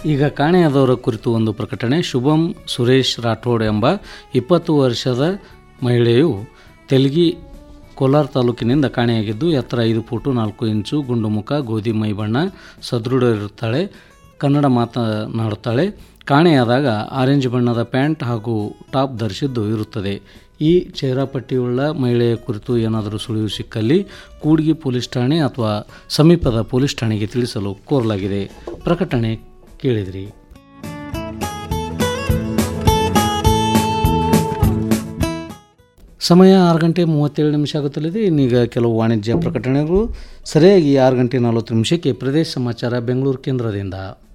ಈಗ ಕಾಣೆಯಾದವರ ಕುರಿತು ಒಂದು ಪ್ರಕಟಣೆ ಶುಭಂ ಸುರೇಶ್ ರಾಠೋಡ್ ಎಂಬ ಇಪ್ಪತ್ತು ವರ್ಷದ ಮಹಿಳೆಯು ತೆಲಗಿ ಕೋಲಾರ ತಾಲೂಕಿನಿಂದ ಕಾಣೆಯಾಗಿದ್ದು ಎತ್ತರ ಐದು ಫೂಟು ನಾಲ್ಕು ಇಂಚು ಗುಂಡು ಮುಖ ಗೋಧಿ ಮೈ ಬಣ್ಣ ಸದೃಢ ಇರುತ್ತಾಳೆ ಕನ್ನಡ ಮಾತನಾಡುತ್ತಾಳೆ ಕಾಣೆಯಾದಾಗ ಆರೆಂಜ್ ಬಣ್ಣದ ಪ್ಯಾಂಟ್ ಹಾಗೂ ಟಾಪ್ ಧರಿಸಿದ್ದು ಇರುತ್ತದೆ ಈ ಚೇರಾಪಟ್ಟಿಯುಳ್ಳ ಮಹಿಳೆಯ ಕುರಿತು ಏನಾದರೂ ಸುಳಿವು ಸಿಕ್ಕಲ್ಲಿ ಕೂಡ್ಗಿ ಪೊಲೀಸ್ ಠಾಣೆ ಅಥವಾ ಸಮೀಪದ ಪೊಲೀಸ್ ಠಾಣೆಗೆ ತಿಳಿಸಲು ಕೋರಲಾಗಿದೆ ಪ್ರಕಟಣೆ ಕೇಳಿದ್ರಿ ಸಮಯ ಆರು ಗಂಟೆ ಮೂವತ್ತೇಳು ನಿಮಿಷ ಆಗುತ್ತಲಿದೆ ಇನ್ನೀಗ ಕೆಲವು ವಾಣಿಜ್ಯ ಪ್ರಕಟಣೆಗಳು ಸರಿಯಾಗಿ ಆರು ಗಂಟೆ ನಲವತ್ತು ನಿಮಿಷಕ್ಕೆ ಪ್ರದೇಶ ಸಮಾಚಾರ ಬೆಂಗಳೂರು ಕೇಂದ್ರದಿಂದ